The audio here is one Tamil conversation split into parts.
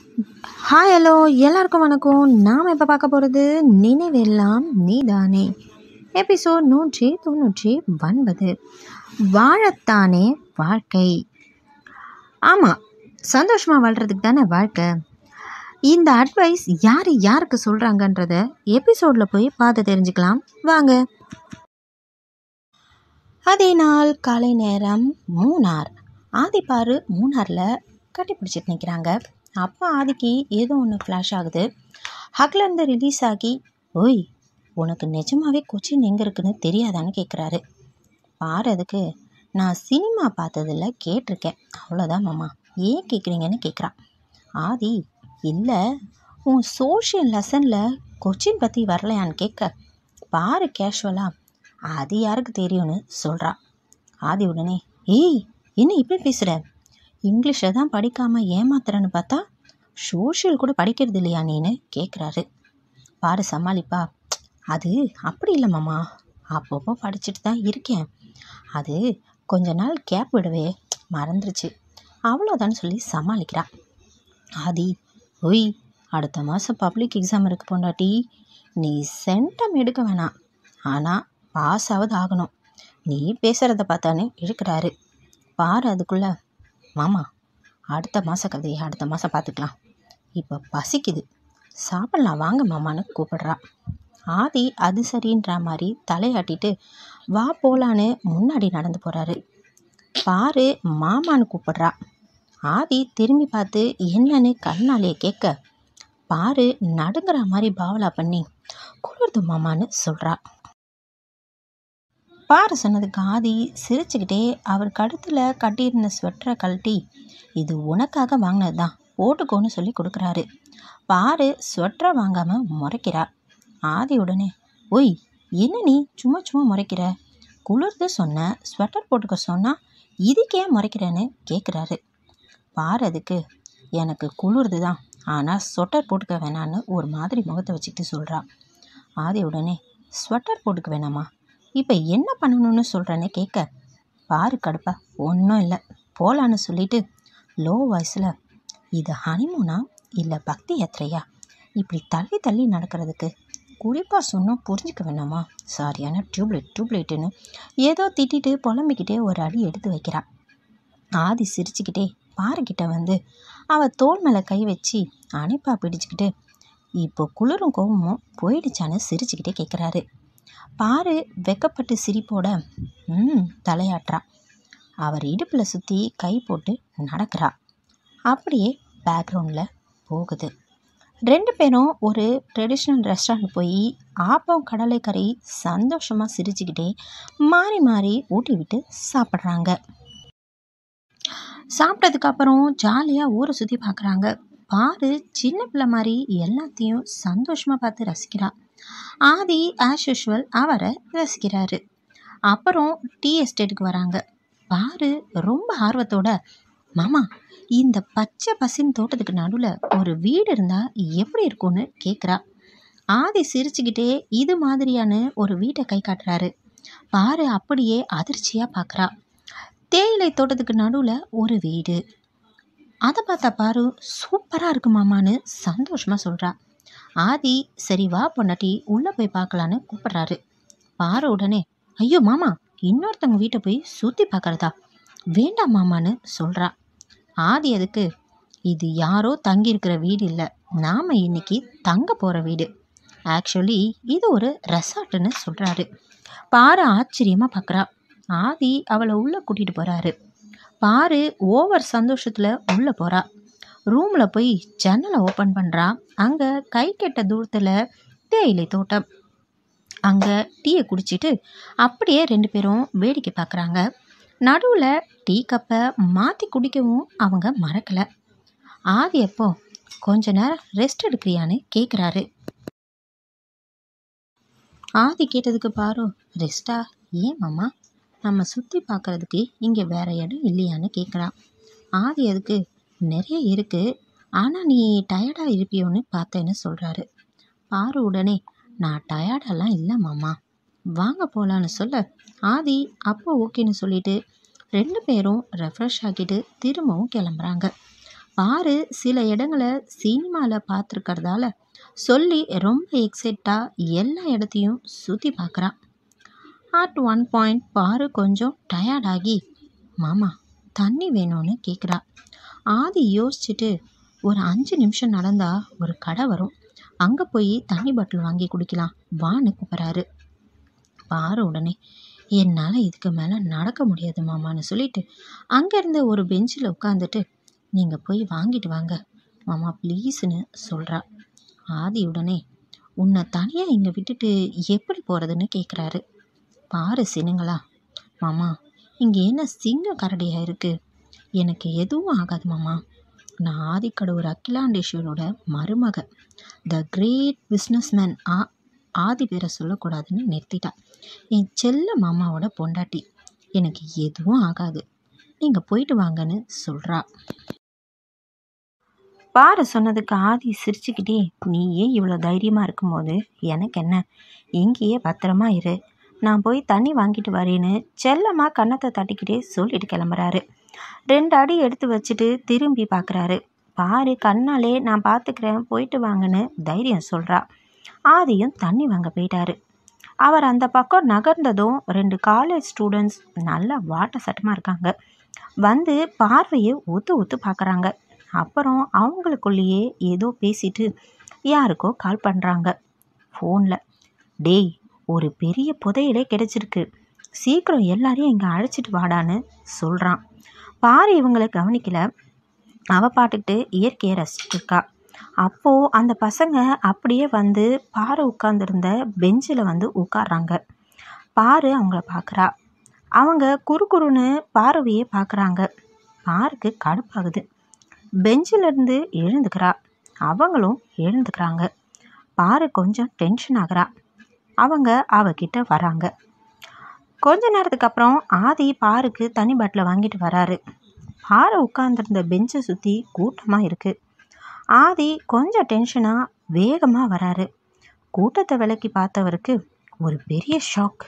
ஹாய் ஹலோ எல்லாருக்கும் வணக்கம் நாம் இப்போ பார்க்க போகிறது நினைவெல்லாம் நீதானே எபிசோட் நூற்றி தொண்ணூற்றி ஒன்பது வாழத்தானே வாழ்க்கை ஆமாம் சந்தோஷமாக வாழ்கிறதுக்கு தானே வாழ்க்கை இந்த அட்வைஸ் யார் யாருக்கு சொல்கிறாங்கன்றத எபிசோடில் போய் பார்த்து தெரிஞ்சுக்கலாம் வாங்க அதே நாள் காலை நேரம் மூணார் ஆதிப்பாரு மூணாரில் கட்டி பிடிச்சிட்டு நிற்கிறாங்க அப்போ ஆதிக்கு ஏதோ ஒன்று ஃப்ளாஷ் ஆகுது ஹக்லேருந்து ரிலீஸ் ஆகி ஓய் உனக்கு நிஜமாவே கொச்சின் எங்கே இருக்குன்னு தெரியாதான்னு கேட்குறாரு பாரு அதுக்கு நான் சினிமா பார்த்ததில்ல கேட்டிருக்கேன் அவ்வளோதான் மாமா ஏன் கேட்குறீங்கன்னு கேட்குறான் ஆதி இல்லை உன் சோஷியல் லெசனில் கொச்சின் பற்றி வரலையான்னு கேட்க பாரு கேஷுவலாக அது யாருக்கு தெரியும்னு சொல்கிறான் ஆதி உடனே ஏய் என்ன இப்படி பேசுகிற இங்கிலீஷை தான் படிக்காமல் ஏமாத்துறேன்னு பார்த்தா சோஷியல் கூட படிக்கிறது இல்லையா நீன்னு கேட்குறாரு பாரு சமாளிப்பா அது அப்படி இல்லை மாமா அப்பப்போ படிச்சுட்டு தான் இருக்கேன் அது கொஞ்ச நாள் கேப் விடவே மறந்துருச்சு அவ்வளோதான்னு சொல்லி சமாளிக்கிறான் ஆதி ஒய் அடுத்த மாதம் பப்ளிக் எக்ஸாம் இருக்கு பொண்டாட்டி நீ சென்டம் எடுக்க வேணாம் ஆனால் பாஸ் ஆவது ஆகணும் நீ பேசுகிறத பார்த்தானே இழுக்கிறாரு பாரு அதுக்குள்ள மாமா அடுத்த மாத கதையை அடுத்த மாதம் பார்த்துக்கலாம் இப்போ பசிக்குது சாப்பிட்லாம் வாங்க மாமான்னு கூப்பிடுறா ஆதி அது சரின்ற மாதிரி தலையாட்டிட்டு வா போலான்னு முன்னாடி நடந்து போகிறாரு பாரு மாமான்னு கூப்பிடுறா ஆதி திரும்பி பார்த்து என்னன்னு கண்ணாலே கேட்க பாரு நடுங்கிற மாதிரி பாவலா பண்ணி குளிர்து மாமான்னு சொல்கிறா பாரு சொன்னதுக்கு ஆதி சிரிச்சுக்கிட்டே அவர் கழுத்தில் கட்டியிருந்த ஸ்வெட்டரை கழட்டி இது உனக்காக வாங்கினது தான் போட்டுக்கோன்னு சொல்லி கொடுக்குறாரு பாரு ஸ்வெட்டரை வாங்காமல் முறைக்கிறா ஆதி உடனே ஒய் என்ன நீ சும்மா சும்மா முறைக்கிற குளிர்து சொன்ன ஸ்வெட்டர் போட்டுக்க சொன்னால் இதுக்கே முறைக்கிறேன்னு கேட்குறாரு பாரு அதுக்கு எனக்கு குளிர்து தான் ஆனால் ஸ்வெட்டர் போட்டுக்க வேணான்னு ஒரு மாதிரி முகத்தை வச்சுக்கிட்டு சொல்கிறா ஆதி உடனே ஸ்வெட்டர் போட்டுக்க வேணாமா இப்போ என்ன பண்ணணும்னு சொல்கிறேன்னு கேட்க பாரு கடுப்பா ஒன்றும் இல்லை போகலான்னு சொல்லிட்டு லோ வாய்ஸில் இது ஹனிமூனா இல்லை பக்தி யாத்திரையா இப்படி தள்ளி தள்ளி நடக்கிறதுக்கு குறிப்பாக சொன்னோம் புரிஞ்சுக்க வேணாமா சாரியான டியூப்லைட் டியூப்லைட்டுன்னு ஏதோ திட்டிட்டு புலம்பிக்கிட்டே ஒரு அடி எடுத்து வைக்கிறா ஆதி சிரிச்சுக்கிட்டே பாருக்கிட்ட வந்து அவள் தோல் மேலே கை வச்சு அணைப்பா பிடிச்சிக்கிட்டு இப்போ குளிரும் கோவமும் போயிடுச்சான்னு சிரிச்சுக்கிட்டே கேட்குறாரு பாரு வெக்கப்பட்டு சிரிப்போட ம் தலையாட்டுறா அவர் இடுப்பில் சுற்றி கை போட்டு நடக்கிறா அப்படியே பேக்ரவுண்டில் போகுது ரெண்டு பேரும் ஒரு ட்ரெடிஷ்னல் ரெஸ்டாரண்ட் போய் ஆப்பம் கடலைக்கறி சந்தோஷமாக சிரிச்சுக்கிட்டே மாறி மாறி ஊட்டி விட்டு சாப்பிட்றாங்க சாப்பிட்டதுக்கப்புறம் ஜாலியாக ஊரை சுற்றி பார்க்குறாங்க பாரு சின்ன பிள்ளை மாதிரி எல்லாத்தையும் சந்தோஷமாக பார்த்து ரசிக்கிறா ஆதி ஆஸ் யூஷுவல் அவரை ரசிக்கிறாரு அப்புறம் டீ எஸ்டேட்டுக்கு வராங்க பாரு ரொம்ப ஆர்வத்தோட மாமா இந்த பச்சை பசின் தோட்டத்துக்கு நடுவில் ஒரு வீடு இருந்தால் எப்படி இருக்கும்னு கேட்குறா ஆதி சிரிச்சுக்கிட்டே இது மாதிரியான ஒரு வீட்டை கை காட்டுறாரு பாரு அப்படியே அதிர்ச்சியாக பார்க்குறா தேயிலை தோட்டத்துக்கு நடுவில் ஒரு வீடு அதை பார்த்தா பாரு சூப்பராக இருக்கு மாமான்னு சந்தோஷமாக சொல்கிறா ஆதி சரி வா பொண்டாட்டி உள்ளே போய் பார்க்கலான்னு கூப்பிட்றாரு பாரு உடனே ஐயோ மாமா இன்னொருத்தவங்க வீட்டை போய் சுற்றி பார்க்குறதா வேண்டாம் மாமான்னு சொல்கிறா ஆதி அதுக்கு இது யாரோ தங்கியிருக்கிற வீடு இல்லை நாம் இன்னைக்கு தங்க போகிற வீடு ஆக்சுவலி இது ஒரு ரெசார்ட்டுன்னு சொல்கிறாரு பாரு ஆச்சரியமாக பார்க்குறா ஆதி அவளை உள்ளே கூட்டிகிட்டு போகிறாரு பாரு ஓவர் சந்தோஷத்தில் உள்ளே போகிறா ரூமில் போய் ஜன்னலை ஓப்பன் பண்ணுறா அங்கே கை கெட்ட தூரத்தில் தேயிலை தோட்டம் அங்கே டீயை குடிச்சிட்டு அப்படியே ரெண்டு பேரும் வேடிக்கை பார்க்குறாங்க நடுவில் டீ கப்பை மாற்றி குடிக்கவும் அவங்க மறக்கலை ஆதி எப்போ கொஞ்ச நேரம் ரெஸ்ட் எடுக்கிறியான்னு கேட்குறாரு ஆதி கேட்டதுக்கு பாரு ரெஸ்டா ஏன் மாமா நம்ம சுற்றி பார்க்குறதுக்கு இங்கே வேற இடம் இல்லையான்னு கேட்குறா ஆதி அதுக்கு நிறைய இருக்குது ஆனால் நீ டயர்டாக இருப்பியோன்னு பார்த்தேன்னு சொல்கிறாரு பாரு உடனே நான் டயர்டெல்லாம் இல்லை மாமா வாங்க போகலான்னு சொல்ல ஆதி அப்போ ஓகேன்னு சொல்லிட்டு ரெண்டு பேரும் ரெஃப்ரெஷ் ஆக்கிட்டு திரும்பவும் கிளம்புறாங்க பாரு சில இடங்களை சினிமாவில் பார்த்துருக்கறதால சொல்லி ரொம்ப எக்ஸைட்டாக எல்லா இடத்தையும் சுற்றி பார்க்குறான் அட் ஒன் பாயிண்ட் பாரு கொஞ்சம் டயர்டாகி மாமா தண்ணி வேணும்னு கேட்குறா ஆதி யோசிச்சுட்டு ஒரு அஞ்சு நிமிஷம் நடந்தா ஒரு கடை வரும் அங்கே போய் தண்ணி பாட்டில் வாங்கி குடிக்கலாம் வான்னு கூப்பிட்றாரு பாரு உடனே என்னால் இதுக்கு மேலே நடக்க முடியாது மாமான்னு சொல்லிட்டு அங்கேருந்து ஒரு பெஞ்சில் உட்காந்துட்டு நீங்கள் போய் வாங்கிட்டு வாங்க மாமா ப்ளீஸ்னு சொல்கிறா ஆதி உடனே உன்னை தனியாக இங்கே விட்டுட்டு எப்படி போகிறதுன்னு கேட்குறாரு பாரு சினுங்களா மாமா இங்கே என்ன சிங்க கரடியாக இருக்குது எனக்கு எதுவும் ஆகாது மாமா நான் ஆதிக்கடவுர் அகிலாண்டேஸ்வரோட மருமக த கிரேட் பிஸ்னஸ்மேன் ஆ ஆதி பேரை சொல்லக்கூடாதுன்னு நிறுத்திட்டா என் செல்ல மாமாவோட பொண்டாட்டி எனக்கு எதுவும் ஆகாது நீங்கள் போயிட்டு வாங்கன்னு சொல்கிறா பாரு சொன்னதுக்கு ஆதி சிரிச்சுக்கிட்டே நீயே இவ்வளோ தைரியமாக இருக்கும்போது எனக்கு என்ன இங்கேயே பத்திரமா இரு நான் போய் தண்ணி வாங்கிட்டு வரேன்னு செல்லமாக கன்னத்தை தட்டிக்கிட்டே சொல்லிட்டு கிளம்புறாரு ரெண்டு அடி எடுத்து வச்சுட்டு திரும்பி பார்க்குறாரு பாரு கண்ணாலே நான் பார்த்துக்கிறேன் போயிட்டு வாங்கன்னு தைரியம் சொல்கிறா ஆதியும் தண்ணி வாங்க போயிட்டாரு அவர் அந்த பக்கம் நகர்ந்ததும் ரெண்டு காலேஜ் ஸ்டூடெண்ட்ஸ் நல்ல வாட்ட சட்டமாக இருக்காங்க வந்து பார்வையை ஒத்து ஒத்து பார்க்குறாங்க அப்புறம் அவங்களுக்குள்ளேயே ஏதோ பேசிட்டு யாருக்கோ கால் பண்ணுறாங்க ஃபோனில் டேய் ஒரு பெரிய புதையலே கிடைச்சிருக்கு சீக்கிரம் எல்லாரையும் இங்கே அழைச்சிட்டு வாடான்னு சொல்கிறான் பாரு இவங்களை கவனிக்கல அவ பாட்டுக்கிட்டு இயற்கையை ரசிச்சுட்டு இருக்கா அப்போது அந்த பசங்க அப்படியே வந்து பாரு உட்காந்துருந்த பெஞ்சில் வந்து உட்கார்றாங்க பாரு அவங்கள பார்க்குறா அவங்க குறு குறுன்னு பார்வையே பார்க்குறாங்க பாருக்கு கடுப்பாகுது பெஞ்சிலிருந்து எழுந்துக்கிறா அவங்களும் எழுந்துக்கிறாங்க பாரு கொஞ்சம் டென்ஷன் ஆகுறா அவங்க அவகிட்ட வராங்க கொஞ்ச நேரத்துக்கு அப்புறம் ஆதி பாருக்கு தண்ணி பாட்டில் வாங்கிட்டு வராரு பாரு உட்காந்துருந்த பெஞ்சை சுற்றி கூட்டமாக இருக்குது ஆதி கொஞ்சம் டென்ஷனாக வேகமாக வராரு கூட்டத்தை விலக்கி பார்த்தவருக்கு ஒரு பெரிய ஷாக்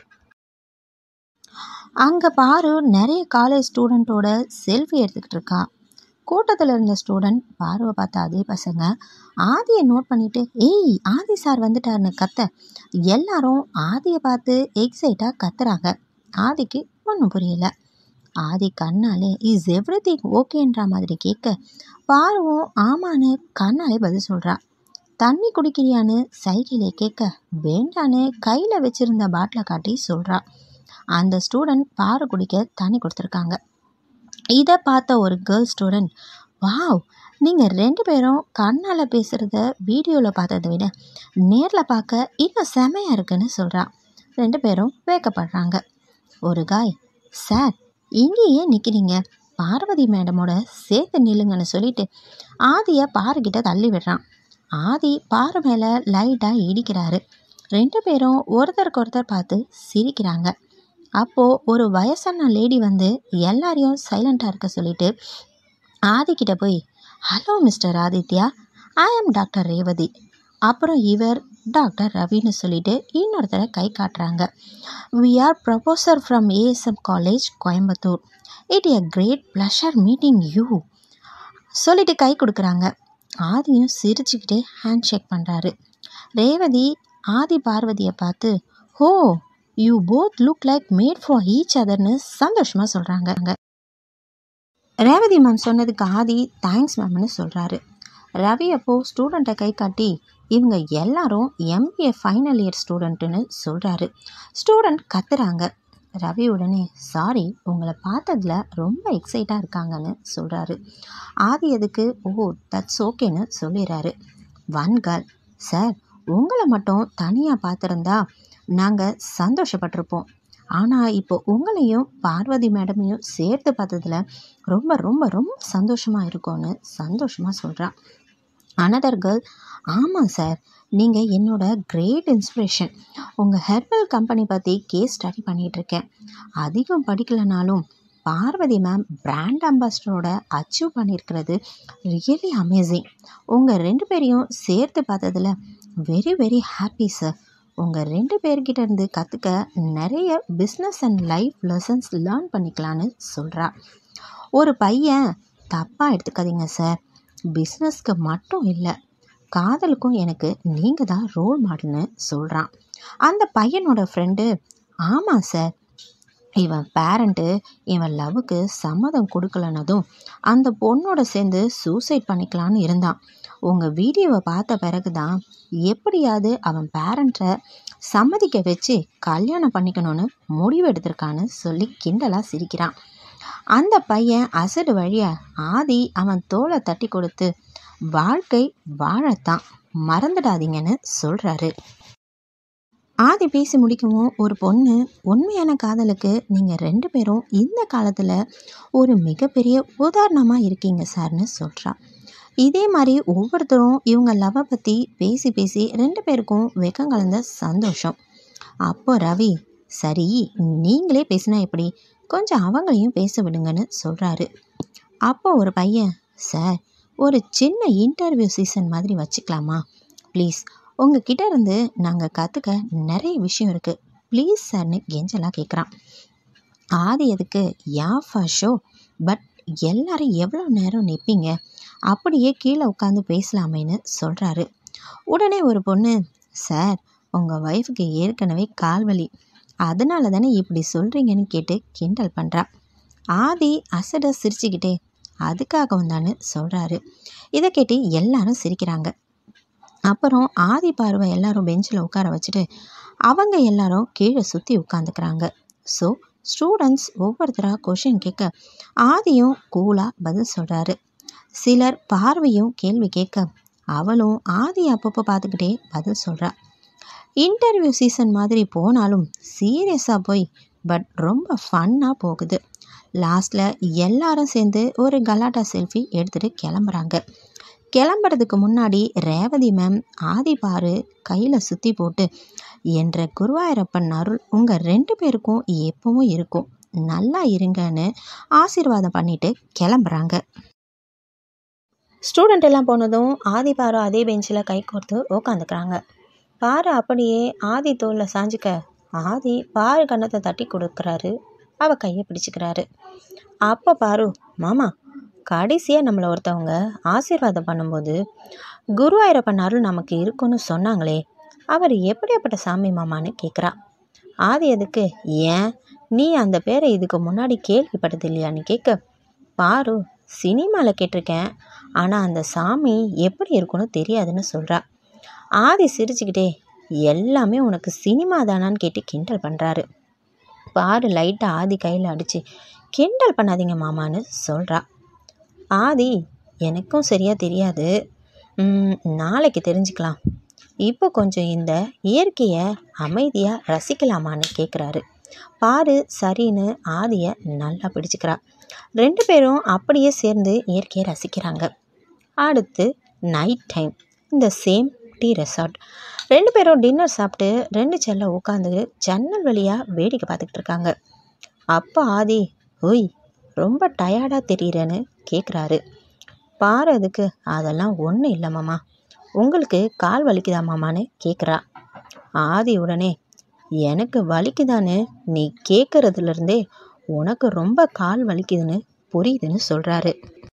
அங்கே பாரு நிறைய காலேஜ் ஸ்டூடெண்ட்டோட செல்ஃபி எடுத்துக்கிட்டு இருக்கா கூட்டத்தில் இருந்த ஸ்டூடெண்ட் பார்வை பார்த்த அதே பசங்க ஆதியை நோட் பண்ணிட்டு ஏய் ஆதி சார் வந்துட்டாருன்னு கத்த எல்லாரும் ஆதியை பார்த்து எக்ஸைட்டாக கத்துறாங்க ஆதிக்கு ஒன்றும் புரியல ஆதி கண்ணாலே இஸ் எவ்ரி திங் ஓகேன்ற மாதிரி கேட்க பார்வும் ஆமான்னு கண்ணாலே பதில் சொல்கிறா தண்ணி குடிக்கிறியான்னு சைக்கிளே கேட்க வேண்டான்னு கையில் வச்சிருந்த பாட்டிலை காட்டி சொல்கிறா அந்த ஸ்டூடெண்ட் பாரு குடிக்க தண்ணி கொடுத்துருக்காங்க இதை பார்த்த ஒரு கேர்ள் ஸ்டூடெண்ட் வாவ் நீங்கள் ரெண்டு பேரும் கண்ணால் பேசுகிறத வீடியோவில் பார்த்ததை விட நேரில் பார்க்க இன்னும் செமையாக இருக்குன்னு சொல்கிறா ரெண்டு பேரும் வேக்கப்படுறாங்க ஒரு காய் சார் இங்கேயே நிற்கிறீங்க பார்வதி மேடமோட சேர்த்து நில்லுங்கன்னு சொல்லிட்டு ஆதியை பாருக்கிட்ட தள்ளி விடுறான் ஆதி பாரு மேலே லைட்டாக இடிக்கிறாரு ரெண்டு பேரும் ஒருத்தருக்கு ஒருத்தர் பார்த்து சிரிக்கிறாங்க அப்போது ஒரு வயசான லேடி வந்து எல்லாரையும் சைலண்ட்டாக இருக்க சொல்லிட்டு ஆதிக்கிட்ட போய் ஹலோ மிஸ்டர் ஆதித்யா ஐ ஆம் டாக்டர் ரேவதி அப்புறம் இவர் டாக்டர் ரவின்னு சொல்லிட்டு இன்னொருத்தரை கை காட்டுறாங்க we are professor from ASM college Coimbatore it a great pleasure meeting you சொல்லிட்டு கை கொடுக்குறாங்க ஆதியும் சிரிச்சுக்கிட்டே ஹேண்ட் ஷேக் பண்ணுறாரு ரேவதி ஆதி பார்வதியை பார்த்து oh you both look like made for each அதர்னு சந்தோஷமாக சொல்கிறாங்க ரேவதி மேம் சொன்னதுக்கு ஆதி தேங்க்ஸ் மேம்னு சொல்கிறாரு ரவி அப்போ ஸ்டூடெண்ட்டை கை காட்டி இவங்க எல்லாரும் எம்பிஏ ஃபைனல் இயர் ஸ்டூடெண்ட்டுன்னு சொல்கிறாரு ஸ்டூடெண்ட் கத்துறாங்க ரவி உடனே சாரி உங்களை பார்த்ததுல ரொம்ப எக்ஸைட்டாக இருக்காங்கன்னு சொல்கிறாரு ஆதி அதுக்கு ஓ தட்ஸ் ஓகேன்னு சொல்லிடுறாரு ஒன் கேர்ள் சார் உங்களை மட்டும் தனியாக பார்த்துருந்தா நாங்கள் சந்தோஷப்பட்டிருப்போம் ஆனால் இப்போ உங்களையும் பார்வதி மேடமையும் சேர்த்து பார்த்ததுல ரொம்ப ரொம்ப ரொம்ப சந்தோஷமாக இருக்கோன்னு சந்தோஷமாக சொல்கிறான் அனதர் கேர்ள் ஆமாம் சார் நீங்கள் என்னோட கிரேட் இன்ஸ்பிரேஷன் உங்கள் ஹெர்பல் கம்பெனி பற்றி கேஸ் ஸ்டடி பண்ணிகிட்ருக்கேன் அதிகம் படிக்கலைனாலும் பார்வதி மேம் பிராண்ட் அம்பாஸ்டரோட அச்சீவ் பண்ணியிருக்கிறது ரியலி அமேசிங் உங்கள் ரெண்டு பேரையும் சேர்த்து பார்த்ததுல வெரி வெரி ஹாப்பி சார் உங்கள் ரெண்டு பேர்கிட்ட இருந்து கற்றுக்க நிறைய business and life lessons learn பண்ணிக்கலான்னு சொல்கிறா ஒரு பையன் தப்பாக எடுத்துக்காதீங்க சார் பிஸ்னஸ்க்கு மட்டும் இல்லை காதலுக்கும் எனக்கு நீங்கள் தான் ரோல் மாடல்னு சொல்கிறான் அந்த பையனோட ஃப்ரெண்டு ஆமாம் சார் இவன் பேரண்ட்டு இவன் லவ்வுக்கு சம்மதம் கொடுக்கலனதும் அந்த பொண்ணோட சேர்ந்து சூசைட் பண்ணிக்கலான்னு இருந்தான் உங்கள் வீடியோவை பார்த்த பிறகு தான் எப்படியாவது அவன் பேரண்ட்டை சம்மதிக்க வச்சு கல்யாணம் பண்ணிக்கணும்னு முடிவு எடுத்திருக்கான்னு சொல்லி கிண்டலாக சிரிக்கிறான் அந்த பையன் அசடு வழிய ஆதி அவன் தோலை தட்டி கொடுத்து வாழ்க்கை வாழத்தான் மறந்துடாதீங்கன்னு சொல்கிறாரு ஆதி பேசி முடிக்கவும் ஒரு பொண்ணு உண்மையான காதலுக்கு நீங்கள் ரெண்டு பேரும் இந்த காலத்தில் ஒரு மிகப்பெரிய உதாரணமாக இருக்கீங்க சார்னு சொல்கிறா இதே மாதிரி ஒவ்வொருத்தரும் இவங்க லவ்வை பற்றி பேசி பேசி ரெண்டு பேருக்கும் வெக்கம் கலந்த சந்தோஷம் அப்போ ரவி சரி நீங்களே பேசினா எப்படி கொஞ்சம் அவங்களையும் பேச விடுங்கன்னு சொல்கிறாரு அப்போ ஒரு பையன் சார் ஒரு சின்ன இன்டர்வியூ சீசன் மாதிரி வச்சுக்கலாமா ப்ளீஸ் உங்ககிட்ட இருந்து நாங்கள் கற்றுக்க நிறைய விஷயம் இருக்குது ப்ளீஸ் சார்னு கெஞ்சலாக கேட்குறான் ஆதி எதுக்கு யா ஃபார் ஷோ பட் எல்லாரும் எவ்வளோ நேரம் நிற்பீங்க அப்படியே கீழே உட்காந்து பேசலாமேன்னு சொல்கிறாரு உடனே ஒரு பொண்ணு சார் உங்கள் ஒய்ஃபுக்கு ஏற்கனவே கால்வலி அதனால தானே இப்படி சொல்கிறீங்கன்னு கேட்டு கிண்டல் பண்ணுறா ஆதி அசட சிரிச்சுக்கிட்டே அதுக்காகவும் தானே சொல்கிறாரு இதை கேட்டு எல்லாரும் சிரிக்கிறாங்க அப்புறம் ஆதி பார்வை எல்லாரும் பெஞ்சில் உட்கார வச்சுட்டு அவங்க எல்லாரும் கீழே சுற்றி உட்காந்துக்கிறாங்க ஸோ ஸ்டூடெண்ட்ஸ் ஒவ்வொருத்தராக கொஷின் கேட்க ஆதியும் கூலாக பதில் சொல்கிறாரு சிலர் பார்வையும் கேள்வி கேட்க அவளும் ஆதி அப்பப்போ பார்த்துக்கிட்டே பதில் சொல்கிறா இன்டர்வியூ சீசன் மாதிரி போனாலும் சீரியஸாக போய் பட் ரொம்ப ஃபன்னாக போகுது லாஸ்ட்டில் எல்லாரும் சேர்ந்து ஒரு கலாட்டா செல்ஃபி எடுத்துகிட்டு கிளம்புறாங்க கிளம்புறதுக்கு முன்னாடி ரேவதி மேம் ஆதி பாரு கையில் சுற்றி போட்டு என்ற குருவாயூரப்பன் அருள் உங்கள் ரெண்டு பேருக்கும் எப்பவும் இருக்கும் நல்லா இருங்கன்னு ஆசீர்வாதம் பண்ணிட்டு கிளம்புறாங்க ஸ்டூடெண்ட் எல்லாம் போனதும் ஆதி பாரு அதே பெஞ்சில் கை கோர்த்து உக்காந்துக்கிறாங்க பாரு அப்படியே ஆதி தோளில் சாஞ்சிக்க ஆதி பாரு கன்னத்தை தட்டி கொடுக்குறாரு அவ கையை பிடிச்சிக்கிறாரு அப்போ பாரு மாமா கடைசியாக நம்மளை ஒருத்தவங்க ஆசீர்வாதம் பண்ணும்போது குருவாயூரப்பன் அருள் நமக்கு இருக்குன்னு சொன்னாங்களே அவர் எப்படியாப்பட்ட சாமி மாமான்னு கேட்குறா ஆதி எதுக்கு ஏன் நீ அந்த பேரை இதுக்கு முன்னாடி கேள்விப்பட்டது இல்லையான்னு கேட்க பாரு சினிமாவில் கேட்டிருக்கேன் ஆனால் அந்த சாமி எப்படி இருக்குன்னு தெரியாதுன்னு சொல்கிறா ஆதி சிரிச்சுக்கிட்டே எல்லாமே உனக்கு சினிமா தானான்னு கேட்டு கிண்டல் பண்ணுறாரு பாரு லைட்டாக ஆதி கையில் அடித்து கிண்டல் பண்ணாதீங்க மாமான்னு சொல்கிறா ஆதி எனக்கும் சரியாக தெரியாது ம், நாளைக்கு தெரிஞ்சுக்கலாம் இப்போ கொஞ்சம் இந்த இயற்கையை அமைதியாக ரசிக்கலாமான்னு கேட்குறாரு பாரு சரின்னு ஆதியை நல்லா பிடிச்சிக்கிறா ரெண்டு பேரும் அப்படியே சேர்ந்து இயற்கையை ரசிக்கிறாங்க அடுத்து நைட் டைம் இந்த சேம் டீ ரெசார்ட் ரெண்டு பேரும் டின்னர் சாப்பிட்டு ரெண்டு செல்ல உட்காந்து ஜன்னல் வழியாக வேடிக்கை பார்த்துக்கிட்டு இருக்காங்க அப்போ ஆதி ஓய் ரொம்ப டயர்டாக தெரியுறேன்னு கேட்குறாரு பாரு அதுக்கு அதெல்லாம் ஒன்றும் இல்லை மாமா உங்களுக்கு கால் வலிக்குதா மாமான்னு கேட்குறா ஆதி உடனே எனக்கு வலிக்குதான்னு நீ கேட்குறதுலேருந்தே உனக்கு ரொம்ப கால் வலிக்குதுன்னு புரியுதுன்னு சொல்கிறாரு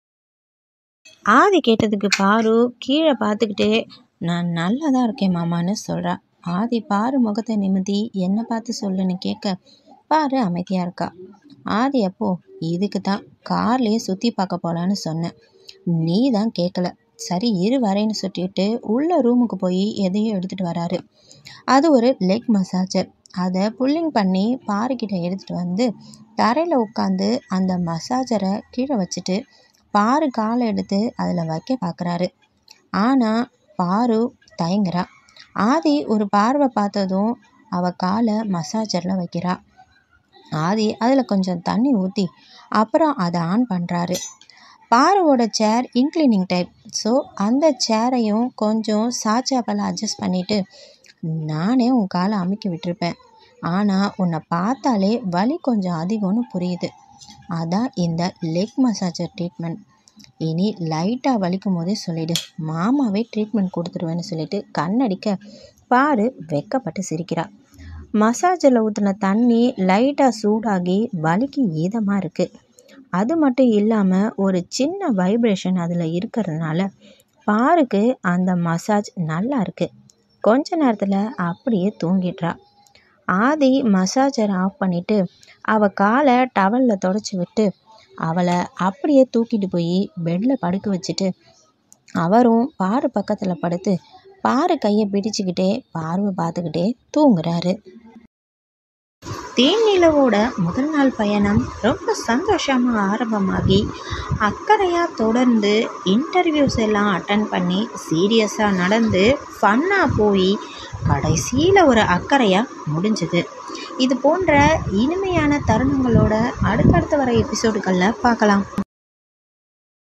ஆதி கேட்டதுக்கு பாரு கீழே பார்த்துக்கிட்டே நான் நல்லா தான் இருக்கேன் மாமான்னு சொல்கிறா ஆதி பாரு முகத்தை நிமித்தி என்னை பார்த்து சொல்லுன்னு கேட்க பாரு அமைதியாக இருக்கா ஆதி அப்போ இதுக்கு தான் கார்லேயே சுற்றி பார்க்க போகலான்னு சொன்னேன் நீ தான் கேட்கல சரி இரு வரேன்னு சொல்லிட்டு உள்ள ரூமுக்கு போய் எதையும் எடுத்துகிட்டு வராரு அது ஒரு லெக் மசாஜர் அதை புல்லிங் பண்ணி பாருக்கிட்ட எடுத்துகிட்டு வந்து தரையில் உட்காந்து அந்த மசாஜரை கீழே வச்சுட்டு பாரு காலை எடுத்து அதில் வைக்க பார்க்குறாரு ஆனால் பாரு தயங்குறா ஆதி ஒரு பார்வை பார்த்ததும் அவ காலை மசாஜரில் வைக்கிறா ஆதி அதில் கொஞ்சம் தண்ணி ஊற்றி அப்புறம் அதை ஆன் பண்ணுறாரு பாருவோட சேர் இன்க்ளீனிங் டைப் ஸோ அந்த சேரையும் கொஞ்சம் சாச்சாப்பெல்லாம் அட்ஜஸ்ட் பண்ணிவிட்டு நானே உன் காலை அமுக்கி விட்டுருப்பேன் ஆனால் உன்னை பார்த்தாலே வலி கொஞ்சம் அதிகம்னு புரியுது அதான் இந்த லெக் மசாஜர் ட்ரீட்மெண்ட் இனி லைட்டாக வலிக்கும் போதே சொல்லிடு மாமாவே ட்ரீட்மெண்ட் கொடுத்துருவேன்னு சொல்லிட்டு கண்ணடிக்க பாரு வெக்கப்பட்டு சிரிக்கிறா மசாஜில் ஊற்றின தண்ணி லைட்டாக சூடாகி வலிக்கு ஈதமாக இருக்குது அது மட்டும் இல்லாமல் ஒரு சின்ன வைப்ரேஷன் அதில் இருக்கிறதுனால பாருக்கு அந்த மசாஜ் நல்லா இருக்கு கொஞ்ச நேரத்தில் அப்படியே தூங்கிடுறா ஆதி மசாஜர் ஆஃப் பண்ணிவிட்டு அவள் காலை டவலில் தொடச்சி விட்டு அவளை அப்படியே தூக்கிட்டு போய் பெட்டில் படுக்க வச்சுட்டு அவரும் பாரு பக்கத்தில் படுத்து பாரு கையை பிடிச்சிக்கிட்டே பார்வை பார்த்துக்கிட்டே தூங்குறாரு தேனிலவோட முதல் நாள் பயணம் ரொம்ப சந்தோஷமாக ஆரம்பமாகி அக்கறையாக தொடர்ந்து இன்டர்வியூஸ் எல்லாம் அட்டன் பண்ணி சீரியஸாக நடந்து ஃபன்னாக போய் கடைசியில் ஒரு அக்கறையாக முடிஞ்சுது இது போன்ற இனிமையான தருணங்களோட அடுத்தடுத்து வர எபிசோடுகளில் பார்க்கலாம்